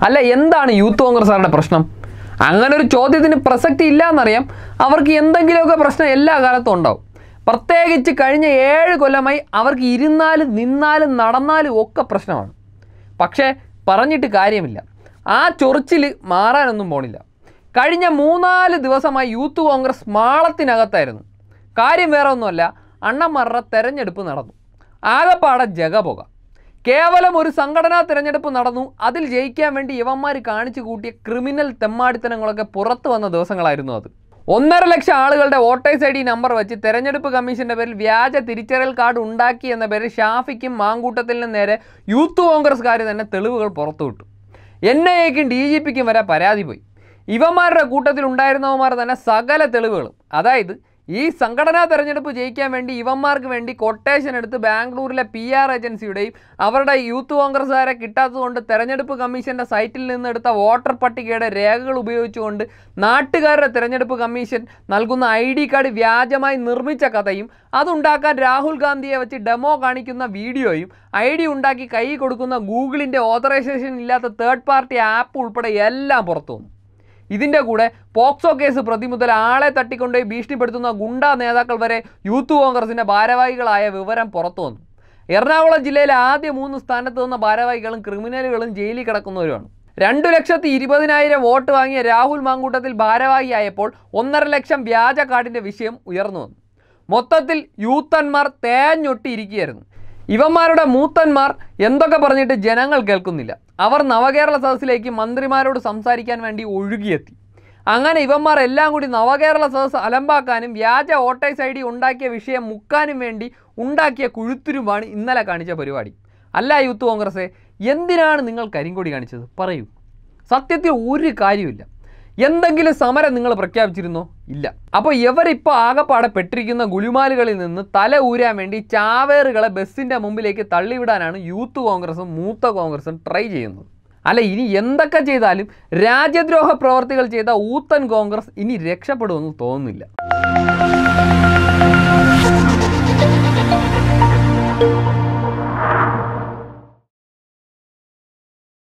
അല്ല എന്താണ് യൂത്ത് കോൺഗ്രസ്സുകാരുടെ പ്രശ്നം അങ്ങനെ ഒരു ചോദ്യത്തിന് പ്രസക്തി ഇല്ല എന്നറിയാം അവർക്ക് എന്തെങ്കിലുമൊക്കെ പ്രശ്നം എല്ലാ കാലത്തും ഉണ്ടാവും പ്രത്യേകിച്ച് കഴിഞ്ഞ ഏഴ് കൊല്ലമായി അവർക്ക് ഇരുന്നാലും നിന്നാലും നടന്നാലും ഒക്കെ പ്രശ്നമാണ് പക്ഷേ പറഞ്ഞിട്ട് കാര്യമില്ല ആ ചൊറിച്ചിൽ മാറാനൊന്നും പോണില്ല കഴിഞ്ഞ മൂന്നാല് ദിവസമായി യൂത്ത് കോൺഗ്രസ് മാളത്തിനകത്തായിരുന്നു കാര്യം വേറെ ഒന്നുമല്ല അണ്ണന്മാരുടെ തെരഞ്ഞെടുപ്പ് നടന്നു ആകപ്പാടെ ജഗപുക കേവലം ഒരു സംഘടനാ തിരഞ്ഞെടുപ്പ് നടന്നു അതിൽ ജയിക്കാൻ വേണ്ടി യവന്മാർ കാണിച്ചു കൂട്ടിയ ക്രിമിനൽ തെമ്മാടിത്തനങ്ങളൊക്കെ പുറത്തു വന്ന ദിവസങ്ങളായിരുന്നു അത് ഒന്നര ലക്ഷം ആളുകളുടെ വോട്ടേഴ്സ് ഐ ഡി നമ്പർ വെച്ച് തെരഞ്ഞെടുപ്പ് കമ്മീഷന്റെ പേരിൽ വ്യാജ തിരിച്ചറിയൽ കാർഡ് ഉണ്ടാക്കി എന്ന പേരിൽ ഷാഫിക്കും മാങ്കൂട്ടത്തിനും നേരെ യൂത്ത് കോൺഗ്രസ്സുകാർ തന്നെ തെളിവുകൾ പുറത്തുവിട്ടു എൻ ഐ എക്കും ഡി ജി പിക്കും വരെ പരാതി പോയി ഇവന്മാരുടെ കൂട്ടത്തിൽ ഉണ്ടായിരുന്നവന്മാർ തന്നെ സകല തെളിവുകളും അതായത് ഈ സംഘടനാ തെരഞ്ഞെടുപ്പ് ജയിക്കാൻ വേണ്ടി ഇവന്മാർക്ക് വേണ്ടി കൊട്ടേഷൻ എടുത്ത് ബാംഗ്ലൂരിലെ പി ആർ ഏജൻസിയുടെയും അവരുടെ യൂത്ത് കോൺഗ്രസ്സുകാരെ കിട്ടാത്തതുകൊണ്ട് തെരഞ്ഞെടുപ്പ് കമ്മീഷന്റെ സൈറ്റിൽ നിന്ന് എടുത്ത വോട്ടർ പട്ടികയുടെ രേഖകൾ ഉപയോഗിച്ചുകൊണ്ട് നാട്ടുകാരുടെ തെരഞ്ഞെടുപ്പ് കമ്മീഷൻ നൽകുന്ന ഐ ഡി കാർഡ് വ്യാജമായി നിർമ്മിച്ച കഥയും അതുണ്ടാക്കാൻ രാഹുൽ ഗാന്ധിയെ വെച്ച് ഡെമോ കാണിക്കുന്ന വീഡിയോയും ഐ ഡി ഉണ്ടാക്കി കൈ കൊടുക്കുന്ന ഗൂഗിളിൻ്റെ ഓതറൈസേഷൻ ഇല്ലാത്ത തേർഡ് പാർട്ടി ആപ്പ് ഉൾപ്പെടെ എല്ലാം പുറത്തു വന്നു ഇതിൻ്റെ കൂടെ പോക്സോ കേസ് പ്രതി മുതൽ ആളെ തട്ടിക്കൊണ്ടുപോയി ഭീഷണിപ്പെടുത്തുന്ന ഗുണ്ടാ നേതാക്കൾ വരെ യൂത്ത് കോൺഗ്രസിൻ്റെ ഭാരവാഹികളായ വിവരം പുറത്തു വന്നു എറണാകുളം ജില്ലയിലെ ആദ്യ മൂന്ന് സ്ഥാനത്ത് നിന്ന ഭാരവാഹികളും ക്രിമിനലുകളും ജയിലിൽ കിടക്കുന്നവരുമാണ് രണ്ടു ലക്ഷത്തി ഇരുപതിനായിരം വോട്ട് വാങ്ങിയ രാഹുൽ മാങ്കൂട്ടത്തിൽ ഭാരവാഹിയായപ്പോൾ ഒന്നര ലക്ഷം വ്യാജ കാർഡിൻ്റെ വിഷയം ഉയർന്നു വന്നു മൊത്തത്തിൽ യൂത്തന്മാർ തേഞ്ഞൊട്ടിയിരിക്കുകയായിരുന്നു ഇവന്മാരുടെ മൂത്തന്മാർ എന്തൊക്കെ പറഞ്ഞിട്ട് ജനങ്ങൾ കേൾക്കുന്നില്ല അവർ നവകേരള സദസ്സിലേക്ക് മന്ത്രിമാരോട് സംസാരിക്കാൻ വേണ്ടി ഒഴുകിയെത്തി അങ്ങനെ ഇവന്മാർ എല്ലാം കൂടി നവകേരള സദസ്സ് അലമ്പാക്കാനും വ്യാജ വോട്ടേഴ്സ് ഐ ഡി ഉണ്ടാക്കിയ വിഷയം മുക്കാനും വേണ്ടി ഉണ്ടാക്കിയ കുഴുത്തുരുമാണ് ഇന്നലെ കാണിച്ച പരിപാടി അല്ല യൂത്ത് കോൺഗ്രസ്സെ എന്തിനാണ് നിങ്ങൾ കരിങ്കൊടി കാണിച്ചത് പറയൂ സത്യത്തിൽ ഒരു കാര്യമില്ല എന്തെങ്കിലും സമരം നിങ്ങൾ പ്രഖ്യാപിച്ചിരുന്നോ ഇല്ല അപ്പോൾ ഇവരിപ്പോൾ ആകപ്പാടെ പെട്ടിരിക്കുന്ന ഗുലുമാലുകളിൽ നിന്ന് തല ഊരാൻ വേണ്ടി ചാവേറുകളെ ബസ്സിൻ്റെ മുമ്പിലേക്ക് തള്ളിവിടാനാണ് യൂത്ത് കോൺഗ്രസും മൂത്ത കോൺഗ്രസും ട്രൈ ചെയ്യുന്നത് അല്ല ഇനി എന്തൊക്കെ ചെയ്താലും രാജ്യദ്രോഹ പ്രവർത്തികൾ ചെയ്ത ഊത്തൻ കോൺഗ്രസ് ഇനി രക്ഷപ്പെടുമെന്ന് തോന്നുന്നില്ല